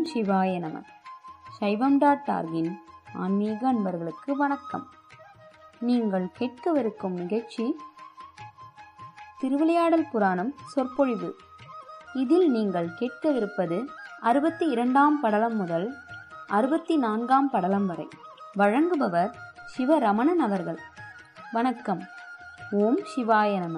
சிவாய நம சைவம் டாட் டார்கின் ஆன்மீக அன்பர்களுக்கு வணக்கம் நீங்கள் கேட்கவிருக்கும் நிகழ்ச்சி திருவிளையாடல் புராணம் சொற்பொழிவு இதில் நீங்கள் கேட்கவிருப்பது அறுபத்தி இரண்டாம் படலம் முதல் அறுபத்தி நான்காம் படலம் வரை வழங்குபவர் சிவரமணன் அவர்கள் வணக்கம் ஓம் சிவாய நம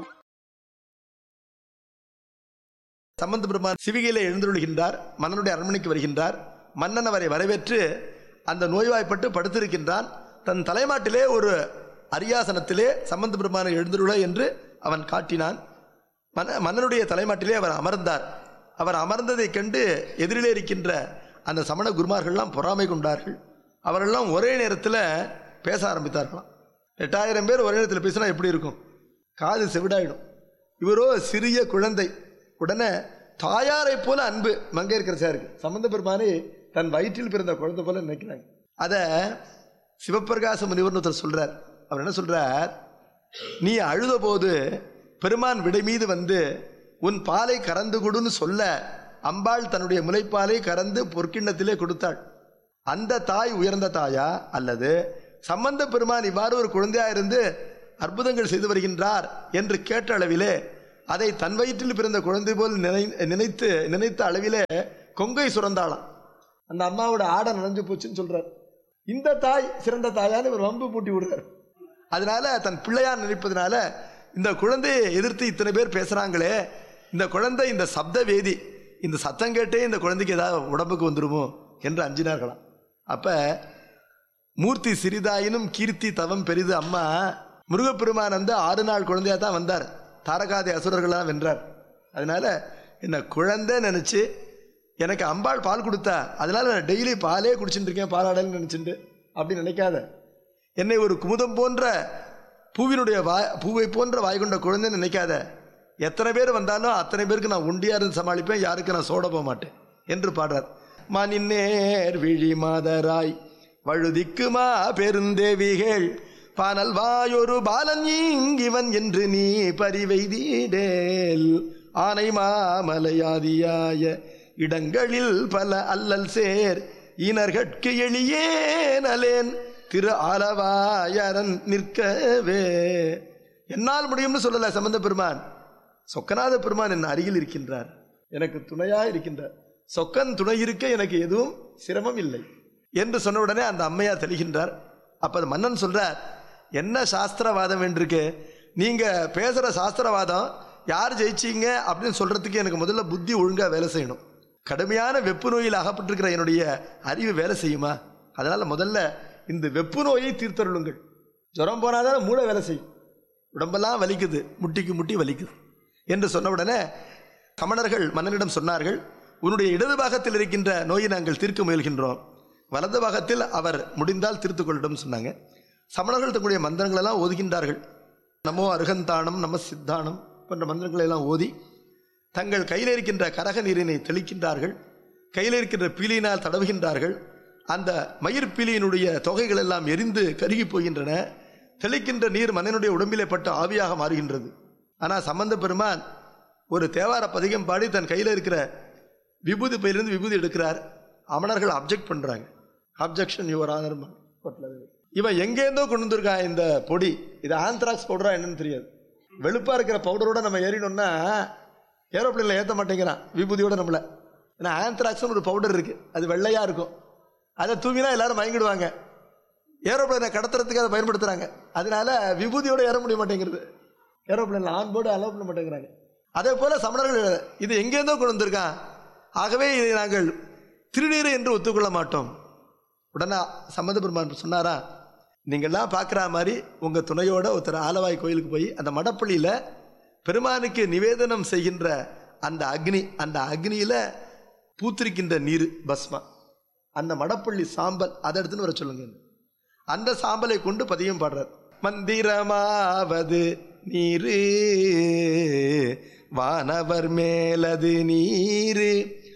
சம்பந்த பெருமான் சிவிகையிலே எழுந்துள்ளுகின்றார் மன்னனுடைய அரண்மனைக்கு வருகின்றார் மன்னன் அவரை வரவேற்று அந்த நோய்வாய்ப்பட்டு படுத்திருக்கின்றான் தன் தலைமாட்டிலே ஒரு அரியாசனத்திலே சம்பந்த பெருமானை எழுந்துள்ள என்று அவன் காட்டினான் மன்ன மன்னனுடைய தலைமாட்டிலே அவர் அமர்ந்தார் அவர் அமர்ந்ததைக் கண்டு எதிரிலே இருக்கின்ற அந்த சமண குருமார்கள்லாம் பொறாமை கொண்டார்கள் அவரெல்லாம் ஒரே நேரத்தில் பேச ஆரம்பித்தார்களாம் எட்டாயிரம் பேர் ஒரே நேரத்தில் பேசினா எப்படி இருக்கும் காது செவிடாயிடும் இவரோ சிறிய குழந்தை உடனே தாயாரை போல அன்பு மங்கையர்கரசாருக்கு சம்பந்த பெருமானே தன் வயிற்றில் பிறந்த குழந்தை போல நினைக்கிறாங்க அதை சிவப்பிரகாச முனிவர்னு ஒருத்தர் சொல்றார் அவர் என்ன சொல்றார் நீ அழுத போது பெருமான் விடை மீது வந்து உன் பாலை கறந்து கொடுன்னு சொல்ல அம்பாள் தன்னுடைய முலைப்பாலை கறந்து பொற்கிண்ணத்திலே கொடுத்தாள் அந்த தாய் உயர்ந்த தாயா அல்லது சம்பந்த பெருமான் இவ்வாறு ஒரு குழந்தையா இருந்து அற்புதங்கள் செய்து வருகின்றார் என்று கேட்ட அளவிலே அதை தன் வயிற்றில் பிறந்த குழந்தை போல் நினை நினைத்து நினைத்த அளவிலே கொங்கை சுரந்தாளாம் அந்த அம்மாவோட ஆடை நனைஞ்சு போச்சுன்னு சொல்றார் இந்த தாய் சிறந்த தாயான்னு ஒரு வம்பு பூட்டி விடுறார் அதனால தன் பிள்ளையார் நினைப்பதனால இந்த குழந்தையை எதிர்த்து இத்தனை பேர் பேசுறாங்களே இந்த குழந்தை இந்த சப்த வேதி இந்த சத்தம் கேட்டே இந்த குழந்தைக்கு ஏதாவது உடம்புக்கு வந்துருமோ என்று அஞ்சினார்களாம் அப்ப மூர்த்தி சிறிதாயினும் கீர்த்தி தவம் பெரிது அம்மா முருகப்பெருமான் வந்து ஆறு நாள் குழந்தையா தான் வந்தார் தாரகாதி அசுரர்களாம் வென்றார் அதனால என்ன குழந்தை நினைச்சு எனக்கு அம்பாள் பால் கொடுத்தா அதனால நான் டெய்லி பாலே குடிச்சுட்டு இருக்கேன் பாலாடல்னு நினைச்சுட்டு அப்படி நினைக்காத என்னை ஒரு குமுதம் போன்ற பூவினுடைய வாய் பூவை போன்ற வாய் கொண்ட குழந்தைன்னு நினைக்காத எத்தனை பேர் வந்தாலும் அத்தனை பேருக்கு நான் ஒண்டியா இருந்து சமாளிப்பேன் யாருக்கு நான் சோட போக மாட்டேன் என்று பாடுறார் மணிநேர் விழி மாதராய் வழுதிக்குமா பெருந்தேவிகள் பானல் வாயொரு பாலன் இங்கிவன் என்று நீ பரிவைதீடேல் ஆனை மாமலையாதியாய இடங்களில் பல அல்லல் சேர் இனர்கட்கு எளியே நலேன் திரு ஆலவாயரன் நிற்கவே என்னால் முடியும்னு சொல்லல சம்பந்த பெருமான் சொக்கநாத பெருமான் என் அருகில் இருக்கின்றார் எனக்கு துணையா இருக்கின்றார் சொக்கன் துணை இருக்க எனக்கு எதுவும் சிரமம் இல்லை என்று சொன்ன உடனே அந்த அம்மையார் தெளிகின்றார் அப்ப அந்த மன்னன் சொல்றார் என்ன சாஸ்திரவாதம் என்றிருக்கு நீங்க பேசுற சாஸ்திரவாதம் யார் ஜெயிச்சீங்க அப்படின்னு சொல்றதுக்கு எனக்கு முதல்ல புத்தி ஒழுங்கா வேலை செய்யணும் கடுமையான வெப்பு நோயில் அகப்பட்டிருக்கிற என்னுடைய அறிவு வேலை செய்யுமா அதனால முதல்ல இந்த வெப்பு நோயை தீர்த்தருளுங்கள் ஜுரம் போனாதான் மூளை வேலை செய்யும் உடம்பெல்லாம் வலிக்குது முட்டிக்கு முட்டி வலிக்குது என்று சொன்ன உடனே சமணர்கள் மன்னனிடம் சொன்னார்கள் உன்னுடைய இடது பாகத்தில் இருக்கின்ற நோயை நாங்கள் தீர்க்க முயல்கின்றோம் வலது பாகத்தில் அவர் முடிந்தால் தீர்த்து கொள்ளட்டும் சொன்னாங்க சமணர்கள் தங்களுடைய மந்திரங்கள் எல்லாம் ஓதுகின்றார்கள் நமோ அருகந்தானம் நம சித்தானம் போன்ற மந்திரங்களை எல்லாம் ஓதி தங்கள் கையில் இருக்கின்ற கரக நீரினை தெளிக்கின்றார்கள் கையில் இருக்கின்ற பீலியினால் தடவுகின்றார்கள் அந்த மயிர் பீலியினுடைய தொகைகள் எல்லாம் எரிந்து கருகி போகின்றன தெளிக்கின்ற நீர் மன்னனுடைய உடம்பிலே பட்டு ஆவியாக மாறுகின்றது ஆனால் சம்பந்த பெருமான் ஒரு தேவார பதிகம் பாடி தன் கையில் இருக்கிற விபூதி பையிலிருந்து விபூதி எடுக்கிறார் அமணர்கள் அப்ஜெக்ட் பண்றாங்க அப்ஜெக்ஷன் யுவர் ஆனர் இவன் எங்கேருந்தோ கொண்டு வந்திருக்கான் இந்த பொடி இது ஆந்த்ராக்ஸ் பவுடரா என்னன்னு தெரியாது வெளுப்பா இருக்கிற பவுடரோட நம்ம ஏறினோம்னா ஏரோப்ளேன்ல ஏற்ற மாட்டேங்கிறான் விபூதியோட நம்மள ஏன்னா ஆந்த்ராக்ஸ்னு ஒரு பவுடர் இருக்கு அது வெள்ளையா இருக்கும் அதை தூவினா எல்லாரும் மயங்கிடுவாங்க ஏரோப்ளேனை கடத்துறதுக்கு அதை பயன்படுத்துறாங்க அதனால விபூதியோட ஏற முடிய மாட்டேங்கிறது ஏரோப்ளேன்ல ஆன் போர்டு அலோவ் பண்ண மாட்டேங்கிறாங்க அதே போல சமணர்கள் இது எங்கேருந்தோ கொண்டு வந்திருக்கான் ஆகவே இதை நாங்கள் திருநீர் என்று ஒத்துக்கொள்ள மாட்டோம் உடனே சம்பந்த பெருமான் சொன்னாரா நீங்கள்லாம் பார்க்குற மாதிரி உங்கள் துணையோட ஒருத்தர் ஆலவாய் கோயிலுக்கு போய் அந்த மடப்பள்ளியில் பெருமானுக்கு நிவேதனம் செய்கின்ற அந்த அக்னி அந்த அக்னியில் பூத்திருக்கின்ற நீர் பஸ்மா அந்த மடப்பள்ளி சாம்பல் அதை எடுத்துன்னு வர சொல்லுங்க அந்த சாம்பலை கொண்டு பதியம் பாடுறார் மந்திரமாவது நீரு வானவர் மேலது நீரு